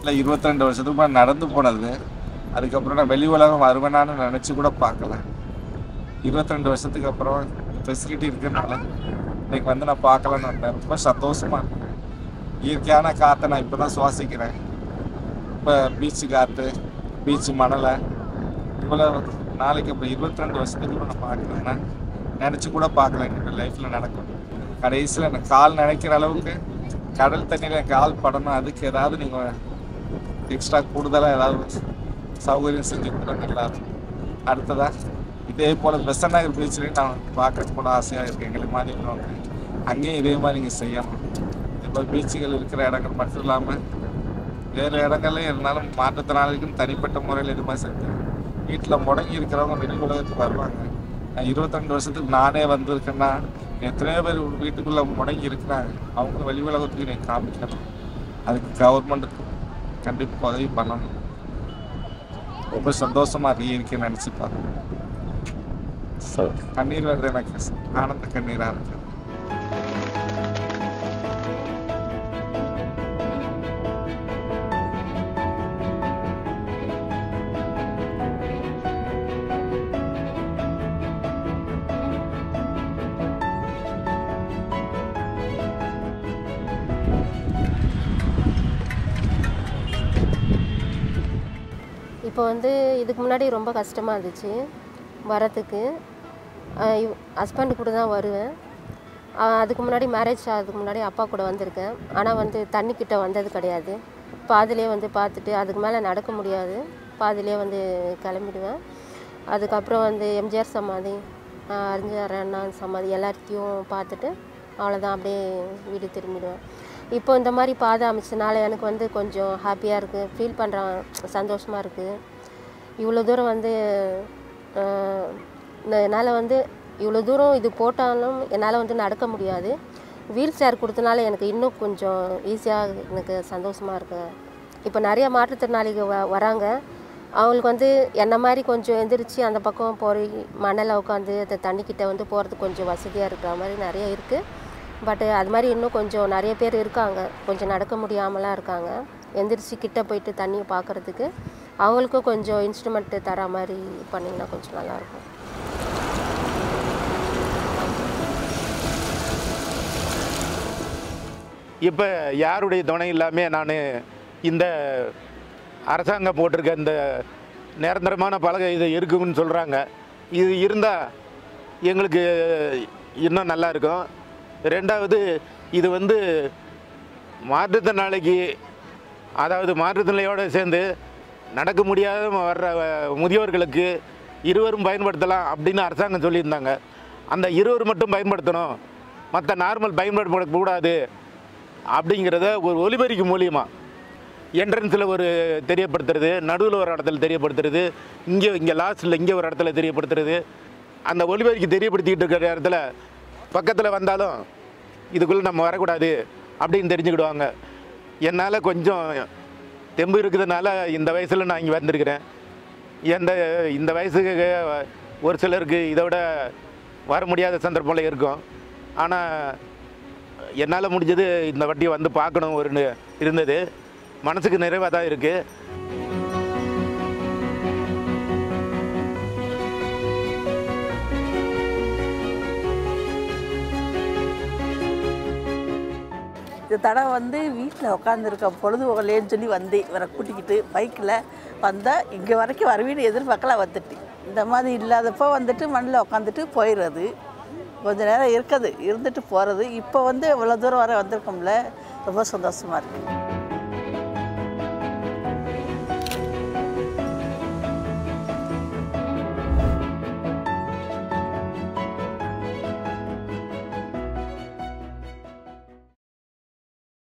இல்லை இருபத்தி ரெண்டு வருஷத்துக்கு முன்னாடி நடந்து போனது அதுக்கப்புறம் நான் வெளி உலகம் வருவேனான்னு நினச்சி கூட பார்க்கல இருபத்தி ரெண்டு வருஷத்துக்கு அப்புறம் ஃபெசிலிட்டி இருக்கிறனால இன்னைக்கு வந்து நான் பார்க்கலான்னு வந்தேன் ரொம்ப சந்தோஷமா இருக்கு இயற்கையான காற்றை நான் இப்போ தான் சுவாசிக்கிறேன் இப்போ பீச்சு காற்று பீச்சு மணலை இவ்வளோ நாளைக்கு அப்புறம் இருபத்தி ரெண்டு வருஷத்துக்கு அப்புறம் நான் பார்க்குறேன்னா நினச்சி கூட பார்க்கல என்னோட லைஃப்பில் நடக்கும் கடைசியில் எனக்கு கால் நினைக்கிற அளவுக்கு கடல் தண்ணியில் கால் படணும் அதுக்கு ஏதாவது நீங்கள் எக்ஸ்ட்ரா கூடுதலாக ஏதாவது சௌகரியம் செஞ்சு கொடுத்தா நல்லா இருக்கும் அடுத்ததா இதே போல் பெசன் நகர் பீச்லேயும் நான் பார்க்க கூட ஆசையாக இருக்கு எங்களுக்கு மாதிரி உள்ளவங்க அங்கேயும் இதே மாதிரி நீங்கள் செய்யணும் இப்போ பீச்சுகள் இருக்கிற இடங்கள் மட்டும் இல்லாமல் வேறு இடங்கள்லையும் இருந்தாலும் மாற்றுத்திறனாளிகளுக்கும் தனிப்பட்ட முறையில் இது மாதிரி செஞ்சு வீட்டில் முடங்கி இருக்கிறவங்க வெளி உலகத்துக்கு வருவாங்க நான் இருபத்தெண்டு வருஷத்துக்கு நானே வந்திருக்கேன்னா எத்தனையோ பேர் வீட்டுக்குள்ளே முடங்கி இருக்கிறாங்க அவங்க வெளி உலகத்துக்கு நீ காமிக்கணும் அதுக்கு கவர்மெண்ட்டுக்கு கண்டிப்பாக உதவி பண்ணணும் ரொம்ப சந்தோஷமா இருக்கு இயற்கையை நினச்சி பார்க்கணும் கண்ணீர் வருது எனக்கு ஆனந்த கண்ணீராக இருக்கு இப்போ வந்து இதுக்கு முன்னாடி ரொம்ப கஷ்டமாக இருந்துச்சு வரத்துக்கு ஹஸ்பண்ட் கூட தான் வருவேன் ஆஹ் அதுக்கு முன்னாடி மேரேஜ் ஆகிறதுக்கு முன்னாடி அப்பா கூட வந்திருக்கேன் ஆனால் வந்து தண்ணி கிட்ட வந்தது கிடையாது பாதிலே வந்து பார்த்துட்டு அதுக்கு மேலே நடக்க முடியாது பாதிலே வந்து கிளம்பிடுவேன் அதுக்கப்புறம் வந்து எம்ஜிஆர் சமாதி ஆஹ் அறிஞர் அண்ணா சமாதி எல்லாத்தையும் பார்த்துட்டு அவ்வளோதான் அப்படியே வீடு திரும்பிடுவேன் இப்போ இந்த மாதிரி பாதை அமைச்சதுனால எனக்கு வந்து கொஞ்சம் ஹாப்பியாக இருக்குது ஃபீல் பண்ணுறேன் சந்தோஷமாக இருக்குது இவ்வளோ தூரம் வந்து ஆஹ் நான் என்னால் வந்து இவ்வளோ தூரம் இது போட்டாலும் என்னால் வந்து நடக்க முடியாது வீல் சேர் கொடுத்தனால எனக்கு இன்னும் கொஞ்சம் ஈஸியாக எனக்கு சந்தோஷமாக இருக்கு இப்போ நிறைய மாற்றுத்திறனாளிகள் வ வராங்க அவங்களுக்கு வந்து என்ன மாதிரி கொஞ்சம் எந்திரிச்சு அந்த பக்கம் போய் மணலில் உட்காந்து அந்த தண்ணிக்கிட்ட வந்து போகிறதுக்கு கொஞ்சம் வசதியாக இருக்கிற மாதிரி நிறைய இருக்குது பட் அது மாதிரி இன்னும் கொஞ்சம் நிறைய பேர் இருக்காங்க கொஞ்சம் நடக்க முடியாமலாம் இருக்காங்க எந்திரிச்சு கிட்ட போயிட்டு தண்ணியை பார்க்குறதுக்கு அவங்களுக்கும் கொஞ்சம் இன்ஸ்ட்ருமெண்ட்டு தர மாதிரி பண்ணிங்கன்னா கொஞ்சம் நல்லாயிருக்கும் இப்போ யாருடைய துணை இல்லாமல் நான் இந்த அரசாங்கம் போட்டிருக்க இந்த நிரந்தரமான பலகை இது இருக்குன்னு சொல்கிறாங்க இது இருந்தால் எங்களுக்கு இன்னும் நல்லா இருக்கும் ரெண்டாவது இது வந்து மாற்றுத்திறனாளிக்கு அதாவது மாற்றுத்திறனாளியோடு சேர்ந்து நடக்க முடியாத வர்ற அஹ், முதியோர்களுக்கு இருவரும் பயன்படுத்தலாம் அப்படின்னு அரசாங்கம் சொல்லியிருந்தாங்க அந்த இருவர் மட்டும் பயன்படுத்தணும் மற்ற நார்மல் பயன்படுத்தக்கூடாது அப்படிங்கிறத ஒரு ஒலிபெருக்கி மூலியமாக என்ட்ரன்ஸில் ஒரு தெரியப்படுத்துறது நடுவில் ஒரு இடத்துல தெரியப்படுத்துறது இங்கே இங்கே லாஸ்ட்டில் இங்கே ஒரு இடத்துல தெரியப்படுத்துறது அந்த ஒலிபெருக்கி தெரியப்படுத்திக்கிட்டு இருக்கிற இடத்துல பக்கத்தில் வந்தாலும் இதுக்குள்ளே நம்ம வரக்கூடாது அப்படின்னு தெரிஞ்சுக்கிடுவாங்க என்னால் கொஞ்சம் தெம்பு இருக்கிறதுனால இந்த வயசில் நான் இங்கே வந்திருக்கிறேன் எந்த இந்த வயசுக்கு ஒரு சிலருக்கு இதை விட வர முடியாத சந்தர்ப்பம்லாம் இருக்கும் ஆனால் என்னால் முடிஞ்சது இந்த வட்டியை வந்து பார்க்கணும் ஒரு நி- இருந்தது மனசுக்கு நிறைவாக தான் இருக்குது இந்த தடவை வந்து வீட்டில் உட்காந்துருக்க பொழுது போகலேன்னு சொல்லி வந்தேன் இவரை கூட்டிக்கிட்டு பைக்கில் வந்தால் இங்கே வரைக்கும் வருவீன்னு எதிர்பார்க்கல வந்துட்டு இந்த மாதிரி இல்லாதப்போ வந்துட்டு மண்ணில் உட்காந்துட்டு போயிடுறது கொஞ்ச நேரம் இருக்குது இருந்துட்டு போகிறது இப்போ வந்து இவ்வளோ தூரம் வர வந்திருக்கோம்ல ரொம்ப சந்தோஷமாக இருக்குது